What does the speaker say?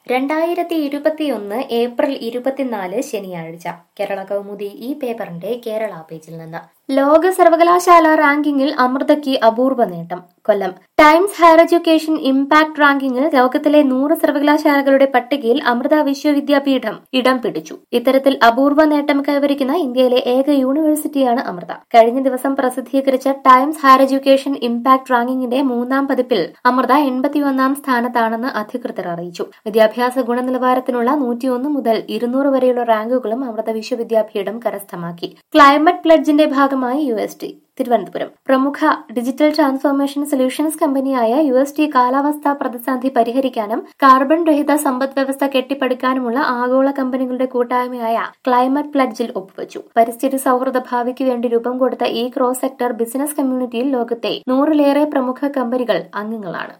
രണ്ടായിരത്തി ഇരുപത്തിയൊന്ന് ഏപ്രിൽ ഇരുപത്തിനാല് ശനിയാഴ്ച കേരള കൗമുദി ഈ പേപ്പറിന്റെ കേരള പേജിൽ നിന്ന് ലോക സർവകലാശാല റാങ്കിങ്ങിൽ അമൃതയ്ക്ക് അപൂർവ നേട്ടം Kollam Times Higher Education Impact റാങ്കിങ്ങിൽ ലോകത്തിലെ നൂറ് സർവകലാശാലകളുടെ പട്ടികയിൽ അമൃത വിശ്വവിദ്യാപീഠം ഇടം പിടിച്ചു ഇത്തരത്തിൽ അപൂർവ നേട്ടം കൈവരിക്കുന്ന ഇന്ത്യയിലെ ഏക യൂണിവേഴ്സിറ്റിയാണ് അമൃത കഴിഞ്ഞ ദിവസം പ്രസിദ്ധീകരിച്ച ടൈംസ് ഹയർ എഡ്യൂക്കേഷൻ ഇംപാക്ട് റാങ്കിങ്ങിന്റെ മൂന്നാം പതിപ്പിൽ അമൃത എൺപത്തിയൊന്നാം സ്ഥാനത്താണെന്ന് അധികൃതർ അറിയിച്ചു വിദ്യാഭ്യാസ ഗുണനിലവാരത്തിനുള്ള നൂറ്റിയൊന്ന് മുതൽ ഇരുന്നൂറ് വരെയുള്ള റാങ്കുകളും അമൃത വിശ്വവിദ്യാപീഠം കരസ്ഥമാക്കി ക്ലൈമറ്റ് പ്ലഡ്ജിന്റെ ഭാഗമായി യു എസ് ടി തിരുവനന്തപുരം പ്രമുഖ ഡിജിറ്റൽ ട്രാൻസ്ഫോർമേഷൻ സൊല്യൂഷൻസ് കമ്പനിയായ യു എസ് ടി കാലാവസ്ഥാ പ്രതിസന്ധി പരിഹരിക്കാനും കാർബൺ രഹിത സമ്പദ് വ്യവസ്ഥ കെട്ടിപ്പടുക്കാനുമുള്ള ആഗോള കമ്പനികളുടെ കൂട്ടായ്മയായ ക്ലൈമറ്റ് പ്ലഡ്ജിൽ ഒപ്പുവച്ചു പരിസ്ഥിതി സൗഹൃദ ഭാവിക്ക് വേണ്ടി രൂപം കൊടുത്ത ഈ ക്രോസ് സെക്ടർ ബിസിനസ് കമ്മ്യൂണിറ്റിയിൽ ലോകത്തെ നൂറിലേറെ പ്രമുഖ കമ്പനികൾ അംഗങ്ങളാണ്